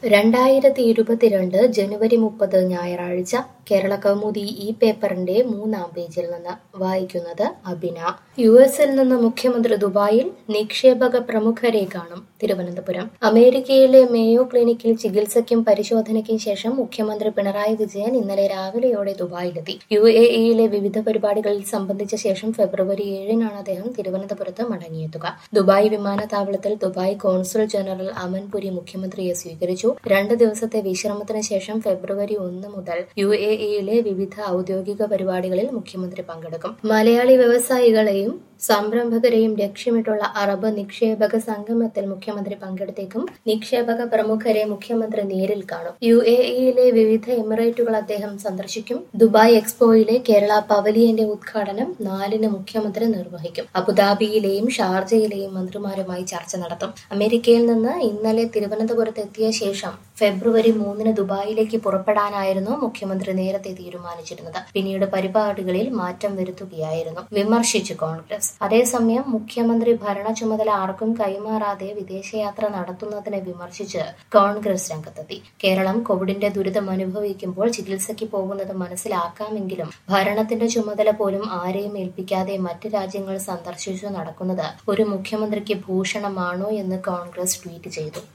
രണ്ടായിരത്തി ഇരുപത്തിരണ്ട് ജനുവരി മുപ്പത് ഞായറാഴ്ച കേരള കൗമുദി ഈ പേപ്പറിന്റെ മൂന്നാം പേജിൽ നിന്ന് വായിക്കുന്നത് അബിന യു എസിൽ നിന്ന് മുഖ്യമന്ത്രി ദുബായിൽ നിക്ഷേപക പ്രമുഖരെ കാണും തിരുവനന്തപുരം അമേരിക്കയിലെ മേയോ ക്ലിനിക്കിൽ ചികിത്സയ്ക്കും പരിശോധനയ്ക്കും ശേഷം മുഖ്യമന്ത്രി പിണറായി വിജയൻ ഇന്നലെ രാവിലെയോടെ ദുബായിലെത്തി യു എ ഇയിലെ വിവിധ പരിപാടികളിൽ സംബന്ധിച്ച ശേഷം ഫെബ്രുവരി ഏഴിനാണ് അദ്ദേഹം തിരുവനന്തപുരത്ത് മടങ്ങിയെത്തുക ദുബായ് വിമാനത്താവളത്തിൽ ദുബായ് കോൺസുൽ ജനറൽ അമൻപുരി മുഖ്യമന്ത്രിയെ സ്വീകരിച്ചു രണ്ട് ദിവസത്തെ വിശ്രമത്തിന് ശേഷം ഫെബ്രുവരി ഒന്ന് മുതൽ യു എ ഇയിലെ വിവിധ ഔദ്യോഗിക പരിപാടികളിൽ മുഖ്യമന്ത്രി പങ്കെടുക്കും മലയാളി വ്യവസായികളെയും സംരംഭകരെയും ലക്ഷ്യമിട്ടുള്ള അറബ് നിക്ഷേപക സംഗമത്തിൽ മുഖ്യമന്ത്രി പങ്കെടുത്തേക്കും നിക്ഷേപക പ്രമുഖരെ മുഖ്യമന്ത്രി നേരിൽ കാണും യു എ ഇയിലെ വിവിധ എമിറേറ്റുകൾ അദ്ദേഹം സന്ദർശിക്കും ദുബായ് എക്സ്പോയിലെ കേരള പവലിയന്റെ ഉദ്ഘാടനം നാലിന് മുഖ്യമന്ത്രി നിർവഹിക്കും അബുദാബിയിലെയും ഷാർജയിലെയും മന്ത്രിമാരുമായി ചർച്ച നടത്തും അമേരിക്കയിൽ നിന്ന് ഇന്നലെ തിരുവനന്തപുരത്ത് എത്തിയ ശേഷം ഫെബ്രുവരി മൂന്നിന് ദുബായിലേക്ക് പുറപ്പെടാനായിരുന്നു മുഖ്യമന്ത്രി നേരത്തെ തീരുമാനിച്ചിരുന്നത് പിന്നീട് പരിപാടികളിൽ മാറ്റം വരുത്തുകയായിരുന്നു വിമർശിച്ചു കോൺഗ്രസ് അതേസമയം മുഖ്യമന്ത്രി ഭരണ ചുമതല ആർക്കും കൈമാറാതെ വിദേശയാത്ര നടത്തുന്നതിനെ വിമർശിച്ച് കോൺഗ്രസ് രംഗത്തെത്തി കേരളം കോവിഡിന്റെ ദുരിതം അനുഭവിക്കുമ്പോൾ ചികിത്സയ്ക്ക് പോകുന്നത് മനസ്സിലാക്കാമെങ്കിലും ഭരണത്തിന്റെ ചുമതല പോലും ആരെയും ഏൽപ്പിക്കാതെ മറ്റ് രാജ്യങ്ങൾ സന്ദർശിച്ചു നടക്കുന്നത് ഒരു മുഖ്യമന്ത്രിക്ക് ഭൂഷണമാണോ എന്ന് കോൺഗ്രസ് ട്വീറ്റ് ചെയ്തു